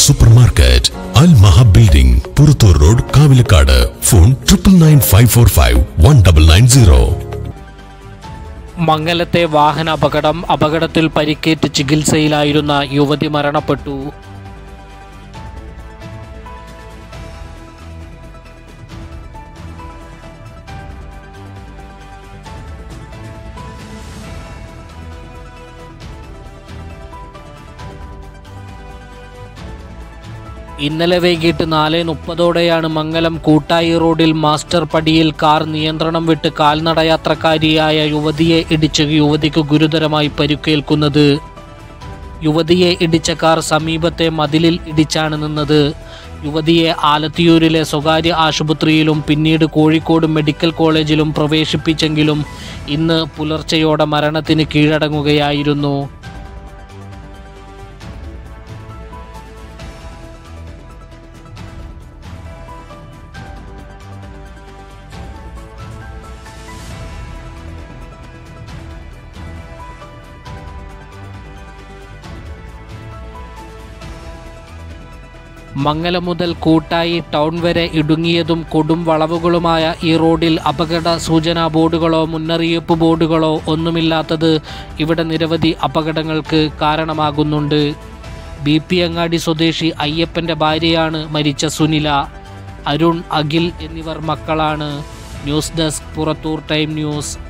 super market Al Maha building Purathur road Kavilakkad phone triple nine five four five one double nine zero മംഗലത്തെ വാഹന അപകടം അപകടത്തിൽ പരിക്കേറ്റ് ചികിത്സയിലായിരുന്ന യുവതി മരണപ്പെട്ടു ഇന്നലെ വൈകിട്ട് നാല് മുപ്പതോടെയാണ് മംഗലം കൂട്ടായി റോഡിൽ മാസ്റ്റർ പടിയിൽ കാർ നിയന്ത്രണം വിട്ട് കാൽനടയാത്രക്കാരിയായ യുവതിയെ ഇടിച്ച് യുവതിക്ക് ഗുരുതരമായി പരിക്കേൽക്കുന്നത് യുവതിയെ ഇടിച്ച കാർ സമീപത്തെ മതിലിൽ ഇടിച്ചാണ് നിന്നത് യുവതിയെ ആലത്തിയൂരിലെ സ്വകാര്യ ആശുപത്രിയിലും പിന്നീട് കോഴിക്കോട് മെഡിക്കൽ കോളേജിലും പ്രവേശിപ്പിച്ചെങ്കിലും ഇന്ന് പുലർച്ചെയോടെ മരണത്തിന് കീഴടങ്ങുകയായിരുന്നു മംഗലം മുതൽ കൂട്ടായി ടൗൺ വരെ ഇടുങ്ങിയതും കൊടും വളവുകളുമായ ഈ റോഡിൽ അപകട സൂചനാ ബോർഡുകളോ മുന്നറിയിപ്പ് ബോർഡുകളോ ഒന്നുമില്ലാത്തത് ഇവിടെ നിരവധി അപകടങ്ങൾക്ക് കാരണമാകുന്നുണ്ട് ബി പി അങ്ങാടി സ്വദേശി അയ്യപ്പൻ്റെ ഭാര്യയാണ് മരിച്ച സുനില അരുൺ അഖിൽ എന്നിവർ മക്കളാണ് news desk Purathur time news